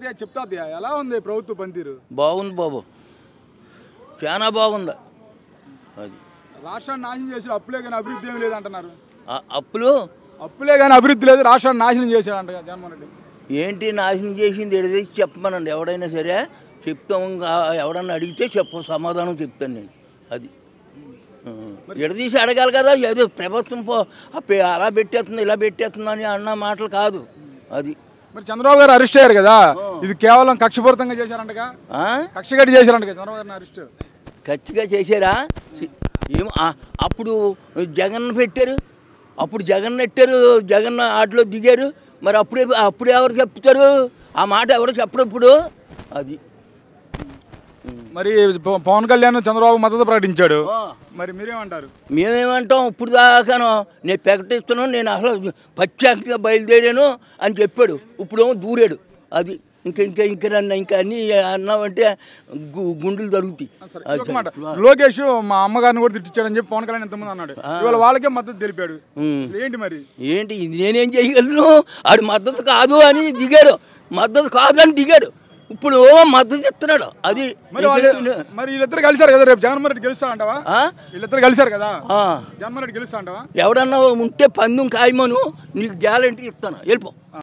అదే చెప్తా అత్తయ్య, ఎలా ఉంది ప్రభుత్వ పనితీరు బాగుంది బాబు చాలా బాగుంది అది రాష్ట్రాన్ని నాశనం చేసి అప్పులే కానీ అభివృద్ధి ఏమి లేదంటున్నారు ఆ అప్పులు అప్పులే కానీ అభివృద్ధి లేదు రాష్ట్రాన్ని నాశనం చేశాడంట జగన్మోహన్ రెడ్డి ఏంటి నాశనం చేసింది ఎడది చెప్పమనండి ఎవడైనా సరే చెప్తాం కా- ఎవడన్నా అడిగితే చెప్పు సమాధానం చెప్తాను నేను అది ఎడదీసి అడగాలి కదా ఏదో ప్రభుత్వం పో అప్పే అలా పెట్టేస్తుంది ఇలా పెట్టేస్తుంది అని అన్న మాటలు కాదు అది మరి చంద్రబాబు గారు అరెస్ట్ అయ్యారు కదా ఇది కేవలం కక్షపూరితంగా చేశారంటగా ఆ? కక్షగట్టి చేశారంట చంద్రబాబు గారిని అరెస్ట్ ఖచ్చితంగా చేశారా ఏం ఆ- అప్పుడు జగన్ పెట్టారు అప్పుడు జగన్ నెట్టారు జగన్ ఆటలో దిగారు మరి అప్పుడే అప్పుడు ఎవరు చెప్తారు ఆ మాట ఎవరు చెప్పరు ఇప్పుడు అది మరి ప- పవన్ కళ్యాణ్ చంద్రబాబు మద్దతు ప్రకటించాడు ఆ. మరి మీరేమంటారు మేమేమంటాం ఇప్పుడు దాకాను నేను ప్రకటిస్తున్నాను నేను అసలు పచ్చాకంగా బయలుదేరాను అని చెప్పాడు ఇప్పుడేమో దూరాడు అది ఇంకా ఇంకా ఇంకా నన్ను ఇంకా అన్నీ అన్నావంటే గు- గుండెలు తరుగుతాయి సరే, అది ఇంకొక మాట లోకేష్ మా అమ్మగారిని కూడా తిట్టించాడని చెప్పి పవన్ కళ్యాణ్ ఎంతమంది అన్నాడు ఇవాళ వాళ్ళకే మద్దతు తెలిపాడు ఉమ్. అసలు ఏంటి మరి ఏంటి ఇది నేనేం చేయగలను ఆడు మద్దతు కాదు అని దిగాడు మద్దతు కాదు అని దిగాడు ఇప్పుడు మద్దతు ఇస్తున్నాడు అది మరి వాళ్ళు మరి వీళ్ళిద్దరు కలిశారు కదా రేపు జగన్మోహన్ రెడ్డి గెలుస్తాడంటావా ఆ? వీళ్ళిద్దరు కలిశారు కదా ఆ. జగన్మోహన్ రెడ్డి గెలుస్తాడంటావా ఎవడన్నా ఉంటే పందెం ఖాయమను నీకు గ్యారంటీ ఇస్తాను వెళ్ళిపో